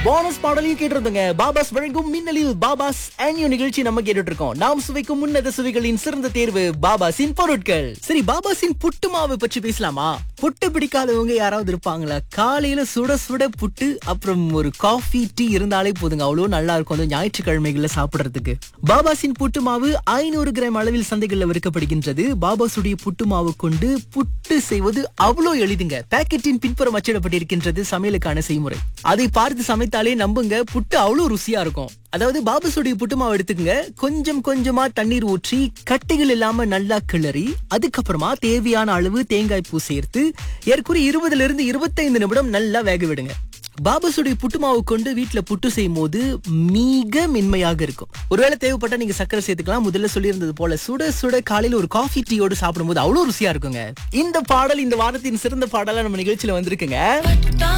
bonus பாடலையும் கேட்டிருந்தோங்க பாபாஸ் வழங்கும் மின்னலில் பாபாஸ் ஆன்யூ நிகழ்ச்சி நம்ம கேட்டுட்டு இருக்கோம் நாம் சுவைக்கும் முன்னத சுவைகளின் சிறந்த தேர்வு பாபாஸின் பொருட்கள் சரி பாபாஸின் புட்டு மாவு பற்றி பேசலாமா புட்டு பிடிக்காதவங்க யாராவது இருப்பாங்களா காலையில சுட சுட புட்டு அப்புறம் ஒரு காஃபி டீ இருந்தாலே போதுங்க அவ்வளவு நல்லா இருக்கும் அந்த ஞாயிற்றுக்கிழமைகள்ல சாப்பிடுறதுக்கு பாபாஸின் புட்டு மாவு ஐநூறு கிராம் அளவில் சந்தைகள்ல விற்கப்படுகின்றது பாபாசுடைய புட்டு மாவு கொண்டு புட்டு செய்வது அவ்வளோ எளிதுங்க பாக்கெட்டின் பின்புறம் அச்சிடப்பட்டிருக்கின்றது சமையலுக்கான செய்முறை அதை பார்த்து சமைத்தாலே நம்புங்க புட்டு அவ்வளோ ருசியா இருக்கும் அதாவது பாபாசுடைய புட்டு மாவு எடுத்துக்கங்க கொஞ்சம் கொஞ்சமா தண்ணீர் ஊற்றி கட்டிகள் இல்லாம நல்லா கிளறி அதுக்கப்புறமா தேவையான அளவு தேங்காய் பூ சேர்த்து ஏற்குறைய இருபதுல இருந்து இருபத்தைந்து நிமிடம் நல்லா வேக விடுங்க பாபாசுடைய புட்டு மாவு கொண்டு வீட்ல புட்டு செய்யும் போது மிக மென்மையாக இருக்கும் ஒருவேளை தேவைப்பட்டா நீங்க சக்கரை சேர்த்துக்கலாம் முதல்ல சொல்லியிருந்தது போல சுட சுட காலையில ஒரு காஃபி டீயோடு சாப்பிடும்போது அவ்வளவு ருசியா இருக்குங்க இந்த பாடல் இந்த வாரத்தின் சிறந்த பாடலா நம்ம நிகழ்ச்சியில வந்திருக்குங்க